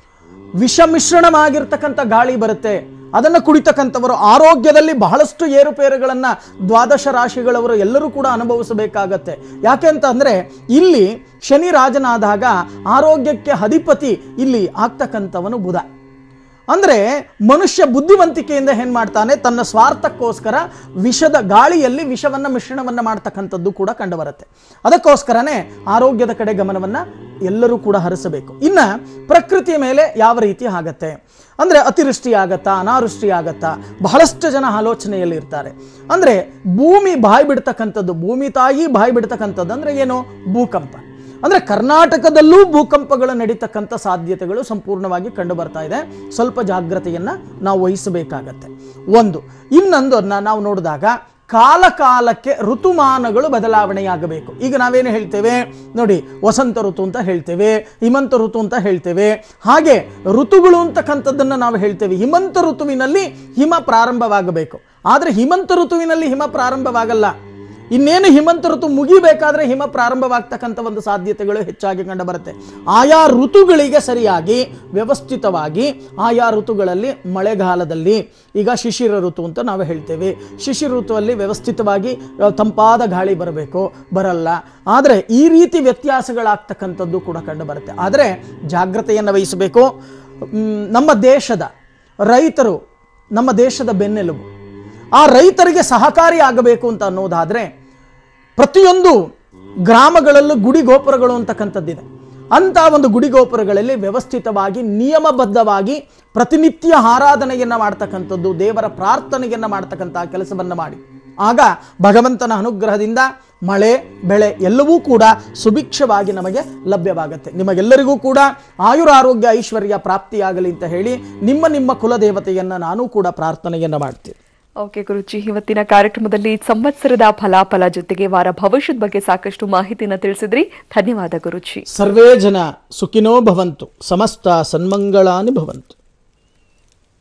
ವಿಷ ಮಿಶ್ರಣವಾಗಿರ್ತಕ್ಕಂಥ ಗಾಳಿ ಬರುತ್ತೆ ಅದನ್ನು ಕುಡಿತಕ್ಕಂಥವರು ಆರೋಗ್ಯದಲ್ಲಿ ಬಹಳಷ್ಟು ಏರುಪೇರುಗಳನ್ನು ದ್ವಾದಶ ರಾಶಿಗಳವರು ಎಲ್ಲರೂ ಕೂಡ ಅನುಭವಿಸಬೇಕಾಗತ್ತೆ ಯಾಕೆ ಅಂತ ಅಂದರೆ ಇಲ್ಲಿ ಶನಿ ರಾಜನಾದಾಗ ಆರೋಗ್ಯಕ್ಕೆ ಅಧಿಪತಿ ಇಲ್ಲಿ ಆಗ್ತಕ್ಕಂಥವನು ಬುಧ ಅಂದರೆ ಮನುಷ್ಯ ಬುದ್ಧಿವಂತಿಕೆಯಿಂದ ಏನ್ ಮಾಡ್ತಾನೆ ತನ್ನ ಸ್ವಾರ್ಥಕ್ಕೋಸ್ಕರ ವಿಷದ ಗಾಳಿಯಲ್ಲಿ ವಿಷವನ್ನ ಮಿಶ್ರಣವನ್ನ ಮಾಡ್ತಕ್ಕಂಥದ್ದು ಕೂಡ ಕಂಡುಬರುತ್ತೆ ಅದಕ್ಕೋಸ್ಕರನೇ ಆರೋಗ್ಯದ ಕಡೆ ಗಮನವನ್ನ ಎಲ್ಲರೂ ಕೂಡ ಹರಿಸಬೇಕು ಇನ್ನ ಪ್ರಕೃತಿಯ ಮೇಲೆ ಯಾವ ರೀತಿ ಆಗತ್ತೆ ಅಂದ್ರೆ ಅತಿವೃಷ್ಟಿ ಆಗತ್ತಾ ಅನಾವೃಷ್ಟಿ ಆಗತ್ತಾ ಬಹಳಷ್ಟು ಜನ ಆಲೋಚನೆಯಲ್ಲಿ ಇರ್ತಾರೆ ಅಂದ್ರೆ ಭೂಮಿ ಬಾಯಿ ಬಿಡ್ತಕ್ಕಂಥದ್ದು ಭೂಮಿ ತಾಯಿ ಬಾಯಿ ಬಿಡ್ತಕ್ಕಂಥದ್ದು ಅಂದ್ರೆ ಏನು ಭೂಕಂಪ ಅಂದ್ರೆ ಕರ್ನಾಟಕದಲ್ಲೂ ಭೂಕಂಪಗಳು ನಡೀತಕ್ಕಂಥ ಸಾಧ್ಯತೆಗಳು ಸಂಪೂರ್ಣವಾಗಿ ಕಂಡು ಬರ್ತಾ ಇದೆ ಸ್ವಲ್ಪ ಜಾಗ್ರತೆಯನ್ನ ನಾವು ವಹಿಸಬೇಕಾಗತ್ತೆ ಒಂದು ಇನ್ನೊಂದನ್ನ ನಾವು ನೋಡಿದಾಗ ಕಾಲ ಕಾಲಕ್ಕೆ ಋತುಮಾನಗಳು ಬದಲಾವಣೆಯಾಗಬೇಕು ಈಗ ನಾವೇನು ಹೇಳ್ತೇವೆ ನೋಡಿ ವಸಂತ ಋತು ಅಂತ ಹೇಳ್ತೇವೆ ಹಿಮಂತ ಋತು ಅಂತ ಹೇಳ್ತೇವೆ ಹಾಗೆ ಋತುಗಳು ಅಂತಕ್ಕಂಥದ್ದನ್ನು ನಾವು ಹೇಳ್ತೇವೆ ಹಿಮಂತ ಋತುವಿನಲ್ಲಿ ಹಿಮ ಪ್ರಾರಂಭವಾಗಬೇಕು ಆದರೆ ಹಿಮಂತ ಋತುವಿನಲ್ಲಿ ಹಿಮ ಪ್ರಾರಂಭವಾಗಲ್ಲ ಇನ್ನೇನು ಹಿಮಂತ ಋತು ಮುಗಿಬೇಕಾದ್ರೆ ಹಿಮ ಪ್ರಾರಂಭವಾಗ್ತಕ್ಕಂಥ ಒಂದು ಸಾಧ್ಯತೆಗಳು ಹೆಚ್ಚಾಗಿ ಕಂಡು ಬರುತ್ತೆ ಆಯಾ ಋತುಗಳಿಗೆ ಸರಿಯಾಗಿ ವ್ಯವಸ್ಥಿತವಾಗಿ ಆಯಾ ಋತುಗಳಲ್ಲಿ ಮಳೆಗಾಲದಲ್ಲಿ ಈಗ ಶಿಶಿರ ಋತು ಅಂತ ನಾವು ಹೇಳ್ತೇವೆ ಶಿಶಿರ ಋತುವಲ್ಲಿ ವ್ಯವಸ್ಥಿತವಾಗಿ ಆ, ತಂಪಾದ ಗಾಳಿ ಬರಬೇಕು ಬರಲ್ಲ ಆದರೆ ಈ ರೀತಿ ವ್ಯತ್ಯಾಸಗಳಾಗ್ತಕ್ಕಂಥದ್ದು ಕೂಡ ಕಂಡು ಬರುತ್ತೆ ಆದರೆ ಜಾಗ್ರತೆಯನ್ನು ವಹಿಸಬೇಕು ಮ್, ನಮ್ಮ ದೇಶದ ರೈತರು ನಮ್ಮ ದೇಶದ ಬೆನ್ನೆಲುಬು ಆ ರೈತರಿಗೆ ಸಹಕಾರಿ ಆಗಬೇಕು ಅಂತ ಅನ್ನೋದಾದ್ರೆ ಪ್ರತಿಯೊಂದು ಗ್ರಾಮಗಳಲ್ಲೂ ಗುಡಿ ಗೋಪುರಗಳು ಅಂತಕ್ಕಂಥದ್ದಿದೆ ಅಂತ ಒಂದು ಗುಡಿ ಗೋಪುರಗಳಲ್ಲಿ ವ್ಯವಸ್ಥಿತವಾಗಿ ನಿಯಮಬದ್ಧವಾಗಿ ಪ್ರತಿನಿತ್ಯ ಆರಾಧನೆಯನ್ನ ಮಾಡ್ತಕ್ಕಂಥದ್ದು ದೇವರ ಪ್ರಾರ್ಥನೆಯನ್ನ ಮಾಡ್ತಕ್ಕಂಥ ಕೆಲಸವನ್ನ ಮಾಡಿ ಆಗ ಭಗವಂತನ ಅನುಗ್ರಹದಿಂದ ಮಳೆ ಬೆಳೆ ಎಲ್ಲವೂ ಕೂಡ ಸುಭಿಕ್ಷವಾಗಿ ನಮಗೆ ಲಭ್ಯವಾಗುತ್ತೆ ನಿಮಗೆಲ್ಲರಿಗೂ ಕೂಡ ಆಯುರಾರೋಗ್ಯ ಐಶ್ವರ್ಯ ಪ್ರಾಪ್ತಿಯಾಗಲಿ ಅಂತ ಹೇಳಿ ನಿಮ್ಮ ನಿಮ್ಮ ಕುಲದೇವತೆಯನ್ನ ನಾನು ಕೂಡ ಪ್ರಾರ್ಥನೆಯನ್ನ ಮಾಡ್ತೀನಿ ಓಕೆ ಗುರುಜಿ ಇವತ್ತಿನ ಕಾರ್ಯಕ್ರಮದಲ್ಲಿ ಸಂವತ್ಸರದ ಫಲಾಫಲ ಜೊತೆಗೆ ವಾರ ಭವಿಷ್ಯದ ಬಗ್ಗೆ ಸಾಕಷ್ಟು ಮಾಹಿತಿನ ತಿಳಿಸಿದ್ರಿ ಧನ್ಯವಾದ ಗುರುಜಿ ಸರ್ವೇ ಜನ ಸುಖಿನೋ ಭವಂತು ಸಮಸ್ತ ಸನ್ಮಂಗಳಾನಿ ಭವಂತು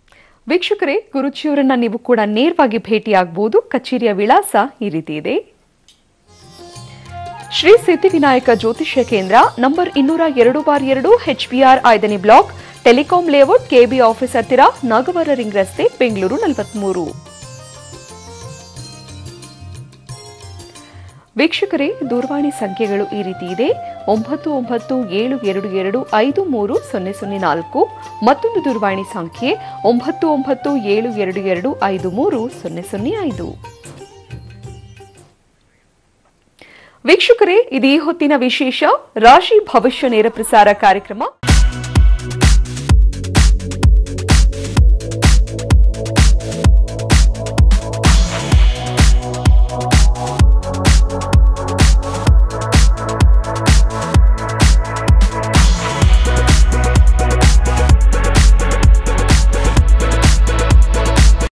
ವೀಕ್ಷಕರೇ ಗುರುಜಿಯವರನ್ನ ನೀವು ಕೂಡ ನೇರವಾಗಿ ಭೇಟಿಯಾಗಬಹುದು ಕಚೇರಿಯ ವಿಳಾಸ ಈ ರೀತಿ ಇದೆ ಶ್ರೀ ಸಿದ್ಧಿವಿನಾಯಕ ಜ್ಯೋತಿಷ್ಯ ಕೇಂದ್ರ ನಂಬರ್ ಇನ್ನೂರ ಎರಡು ಬಾರ್ ಎರಡು ಎಚ್ಬಿಆರ್ ಐದನೇ block telecom layout KB office ಹತ್ತಿರ ನಾಗವರ ರಿಂಗ್ ರಸ್ತೆ ಬೆಂಗಳೂರು ನಲವತ್ಮೂರು ವೀಕ್ಷಕರೇ ದೂರವಾಣಿ ಸಂಖ್ಯೆಗಳು ಈ ರೀತಿ ಇದೆ ಒಂಬತ್ತು ಒಂಬತ್ತು ಏಳು ಎರಡು ಎರಡು ಐದು ಮೂರು ಸೊನ್ನೆ ಸೊನ್ನೆ ನಾಲ್ಕು ಮತ್ತೊಂದು ದೂರವಾಣಿ ಸಂಖ್ಯೆ ಒಂಬತ್ತು ಒಂಬತ್ತು ಏಳು ಎರಡು ಎರಡು ಐದು ಮೂರು ಸೊನ್ನೆ ಸೊನ್ನೆ ಐದು ವೀಕ್ಷಕರೇ ಇದು ಈ ಹೊತ್ತಿನ ವಿಶೇಷ ರಾಶಿ ಭವಿಷ್ಯ ನೇರ ಪ್ರಸಾರ ಕಾರ್ಯಕ್ರಮ